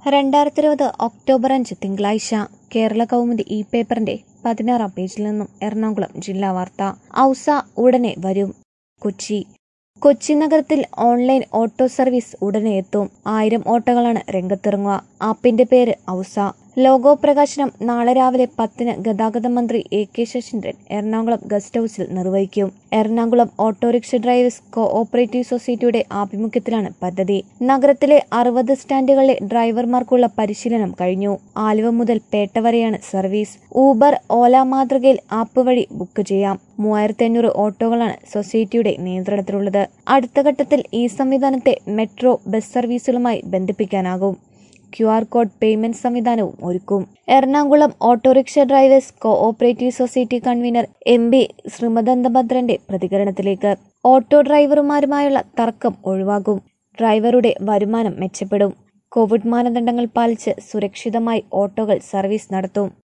രണ്ടായിരത്തി ഇരുപത് ഒക്ടോബർ അഞ്ച് തിങ്കളാഴ്ച കേരള കൗമുദി ഇ പേപ്പറിന്റെ പതിനാറാം പേജിൽ നിന്നും എറണാകുളം ജില്ലാ വാർത്ത ഔസ ഉടനെ വരും കൊച്ചി കൊച്ചി നഗരത്തിൽ ഓൺലൈൻ ഓട്ടോ സർവീസ് ഉടനെ എത്തും ആയിരം ഓട്ടോകളാണ് രംഗത്തിറങ്ങുക ആപ്പിന്റെ പേര് ഔസ ലോഗോ പ്രകാശനം നാളെ രാവിലെ പത്തിന് ഗതാഗത മന്ത്രി A K Saseendran Ernakulam guest ഹൌസിൽ നിർവഹിക്കും Ernakulam autorickshaw drivers co operative സൊസൈറ്റിയുടെ ആഭിമുഖ്യത്തിലാണ് പദ്ധതി നഗരത്തിലെ അറുപത് സ്റ്റാൻഡുകളിലെ ഡ്രൈവർമാർക്കുള്ള പരിശീലനം കഴിഞ്ഞു ആലുവ മുതൽ പേട്ട വരെയാണ് സർവീസ് ഊബർ ഓല മാതൃകയിൽ ആപ്പ് വഴി ബുക്ക് ചെയ്യാം മൂവായിരത്തി അഞ്ഞൂറ് ഓട്ടോകളാണ് സൊസൈറ്റിയുടെ നിയന്ത്രണത്തിലുള്ളത് അടുത്ത ഘട്ടത്തിൽ ഈ സംവിധാനത്തെ മെട്രോ ബസ് സർവീസുകളുമായി ബന്ധിപ്പിക്കാനാകും ക്യു ആർ കോഡ് പേയ്മെന്റ് സംവിധാനവും ഒരുക്കും Ernakulam autorickshaw drivers co operative society convener M B ശ്രീമദന്തഭദ്രന്റെ പ്രതികരണത്തിലേക്ക് ഓട്ടോ ഡ്രൈവറുമാരുമായുള്ള തർക്കം ഒഴിവാകും ഡ്രൈവറുടെ വരുമാനം മെച്ചപ്പെടും കോവിഡ് മാനദണ്ഡങ്ങൾ പാലിച്ച് സുരക്ഷിതമായി ഓട്ടോകൾ സർവീസ് നടത്തും